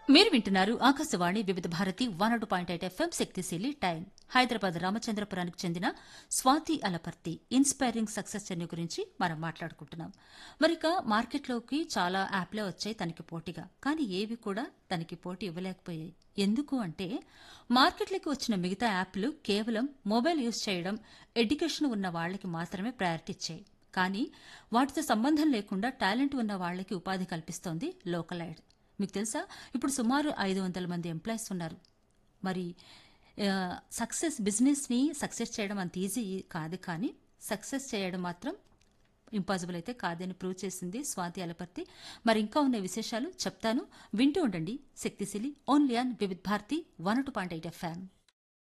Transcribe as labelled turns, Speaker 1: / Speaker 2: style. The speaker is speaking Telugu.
Speaker 1: మీరు వింటున్నారు Akashvani Vividha Bharati one two point eight FM Shaktishali time Hyderabad రామచంద్రపురానికి చెందిన Swathi Alaparthi inspiring success journey గురించి మనం మాట్లాడుకుంటున్నాం మరిక మార్కెట్లోకి చాలా యాప్లే వచ్చాయి తనకి పోటీగా కానీ ఏవి కూడా తనకి పోటీ ఇవ్వలేకపోయాయి ఎందుకు అంటే మార్కెట్లోకి వచ్చిన మిగతా యాప్లు కేవలం మొబైల్ యూజ్ చేయడం ఎడ్యుకేషన్ ఉన్న వాళ్ళకి మాత్రమే ప్రయారిటీ ఇచ్చాయి కానీ వాటితో సంబంధం లేకుండా టాలెంట్ ఉన్న వాళ్ళకి ఉపాధి కల్పిస్తోంది లోకల్ ఐడ్ మీకు తెలుసా ఇప్పుడు సుమారు ఐదు వందల మంది ఎంప్లాయీస్ ఉన్నారు మరి సక్సెస్ బిజినెస్ని సక్సెస్ చేయడం అంత ఈజీ కాదు కానీ సక్సెస్ చేయడం మాత్రం ఇంపాసిబుల్ అయితే కాదని ప్రూవ్ చేసింది స్వాతి అలపర్తి మరి ఇంకా ఉన్న విశేషాలు చెప్తాను వింటూ ఉండండి Shaktishali only on Vividh Bharati one two point eight FM